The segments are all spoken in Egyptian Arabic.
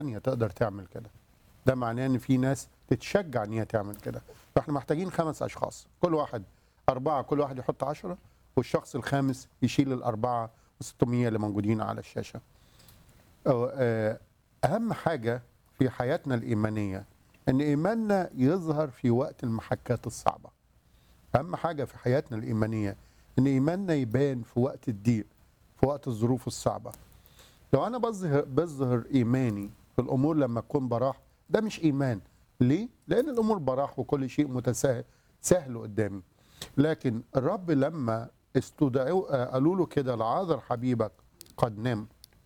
تانية تقدر تعمل كده ده معناه ان في ناس تتشجع ان هي تعمل كده فاحنا محتاجين خمس اشخاص كل واحد اربعه كل واحد يحط عشرة والشخص الخامس يشيل الاربعه و600 اللي موجودين على الشاشه أو- آه، اهم حاجه في حياتنا الايمانيه ان ايماننا يظهر في وقت المحكات الصعبه اهم حاجه في حياتنا الايمانيه ان ايماننا يبان في وقت الضيق في وقت الظروف الصعبه لو انا بظهر بظهر ايماني في الامور لما اكون براح ده مش ايمان ليه لان الامور براح وكل شيء متساهل سهل قدامي لكن الرب لما استدعوا آه، قالوا له كده لعاذر حبيبك قد نام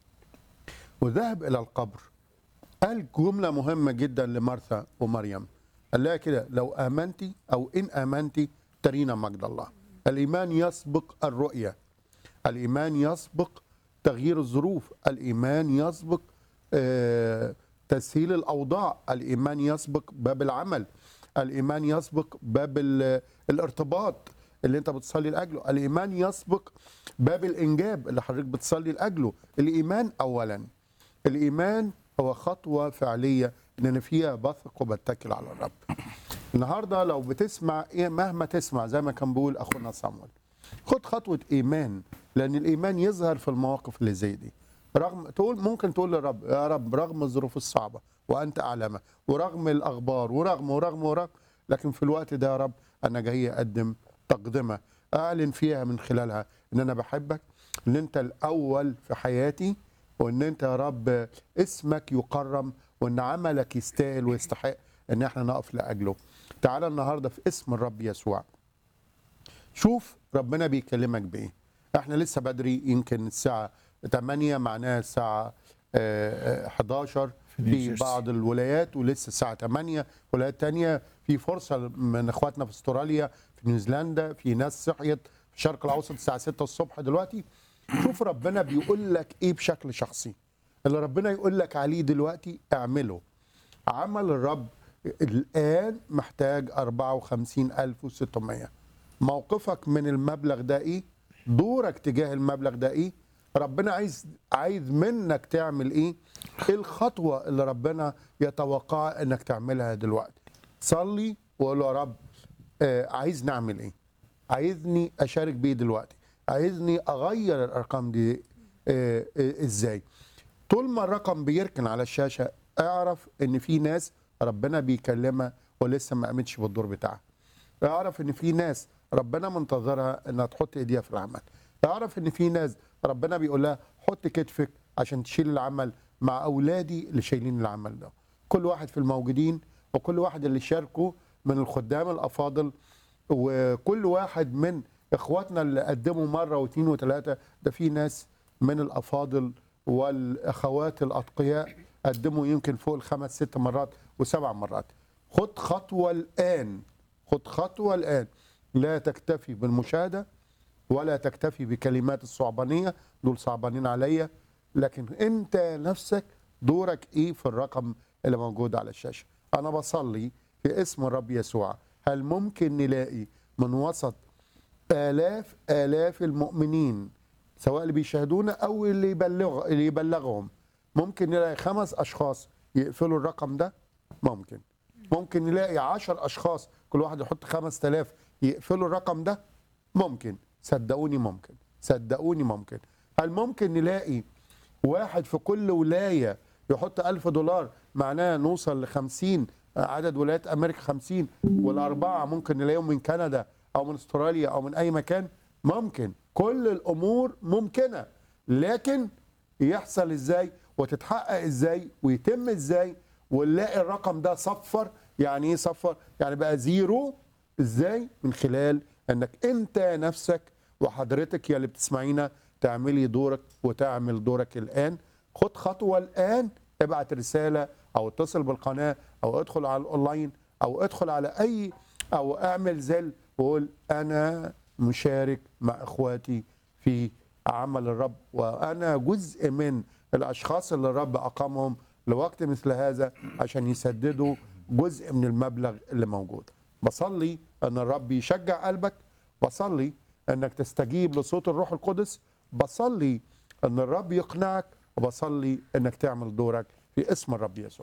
وذهب الى القبر قال جمله مهمه جدا لمرثا ومريم قال لها كده لو امنتي او ان امنتي ترينا مجد الله الايمان يسبق الرؤيه الايمان يسبق تغيير الظروف الايمان يسبق آه، تسهيل الاوضاع الايمان يسبق باب العمل الايمان يسبق باب ال- الارتباط اللي انت بتصلي لاجله الايمان يسبق باب الانجاب اللي حضرتك بتصلي لاجله الايمان اولا الايمان هو خطوه فعليه ان انا فيها بثق وبتكل على الرب النهارده لو بتسمع ايه مهما تسمع زي ما كان بيقول اخونا صامويل خد خطوه ايمان لان الايمان يظهر في المواقف اللي زي دي رغم تقول ممكن تقول للرب يا رب رغم الظروف الصعبه وانت اعلمها ورغم الاخبار ورغم ورغم ورغم لكن في الوقت ده يا رب انا جاي اقدم تقدمه اعلن فيها من خلالها ان انا بحبك ان انت الاول في حياتي وان انت يا رب اسمك يكرم وان عملك يستاهل ويستحق ان احنا نقف لاجله تعالى النهارده في اسم الرب يسوع شوف ربنا بيكلمك بايه احنا لسه بدري يمكن الساعه 8 معناها الساعه آه، آه، 11 في نيوجيرسي. بعض الولايات ولسه الساعه 8 ولايات تانية في فرصه من اخواتنا في استراليا في نيوزيلندا في ناس صحيت في الشرق الاوسط الساعه 6 الصبح دلوقتي شوف ربنا بيقول لك ايه بشكل شخصي اللي ربنا يقول لك عليه دلوقتي اعمله عمل الرب الآن محتاج 54600 موقفك من المبلغ ده إيه؟ دورك تجاه المبلغ ده إيه؟ ربنا عايز عايز منك تعمل إيه؟ إيه الخطوة اللي ربنا يتوقع إنك تعملها دلوقتي؟ صلي وقول له يا رب آه عايز نعمل إيه؟ عايزني أشارك بيه دلوقتي عايزني أغير الأرقام دي آه آه إزاي؟ طول ما الرقم بيركن على الشاشه اعرف ان في ناس ربنا بيكلمها ولسه ما قامتش بالدور بتاعها اعرف ان في ناس ربنا منتظرها انها تحط ايديها في العمل اعرف ان في ناس ربنا بيقول لها حط كتفك عشان تشيل العمل مع اولادي اللي شايلين العمل ده كل واحد في الموجودين وكل واحد اللي شاركوا من الخدام الافاضل وكل واحد من اخواتنا اللي قدموا مره واثنين وثلاثه ده في ناس من الافاضل والاخوات الاتقياء قدموا يمكن فوق الخمس ست مرات وسبع مرات خد خطوه الان خد خطوه الان لا تكتفي بالمشاهده ولا تكتفي بكلمات الصعبانيه دول صعبانين عليا لكن انت نفسك دورك ايه في الرقم اللي موجود على الشاشه انا بصلي في اسم الرب يسوع هل ممكن نلاقي من وسط آلاف آلاف المؤمنين سواء اللي بيشاهدونا أو اللي يبلغ اللي يبلغهم ممكن نلاقي خمس أشخاص يقفلوا الرقم ده ممكن ممكن نلاقي عشر أشخاص كل واحد يحط خمس تلاف يقفلوا الرقم ده ممكن صدقوني ممكن صدقوني ممكن هل ممكن نلاقي واحد في كل ولاية يحط ألف دولار معناه نوصل لخمسين عدد ولايات أمريكا خمسين والأربعة ممكن نلاقيهم من كندا أو من أستراليا أو من أي مكان ممكن كل الأمور ممكنة لكن يحصل إزاي وتتحقق إزاي ويتم إزاي ونلاقي الرقم ده صفر يعني إيه صفر يعني بقى زيرو إزاي من خلال أنك أنت نفسك وحضرتك يا اللي بتسمعينا تعملي دورك وتعمل دورك الآن خد خطوة الآن ابعت رسالة أو اتصل بالقناة أو ادخل على الأونلاين أو ادخل على أي أو اعمل زل وقول أنا مشارك مع إخواتي في عمل الرب وأنا جزء من الأشخاص اللي الرب أقامهم لوقت مثل هذا عشان يسددوا جزء من المبلغ اللي موجود بصلي أن الرب يشجع قلبك بصلي أنك تستجيب لصوت الروح القدس بصلي أن الرب يقنعك وبصلي أنك تعمل دورك في اسم الرب يسوع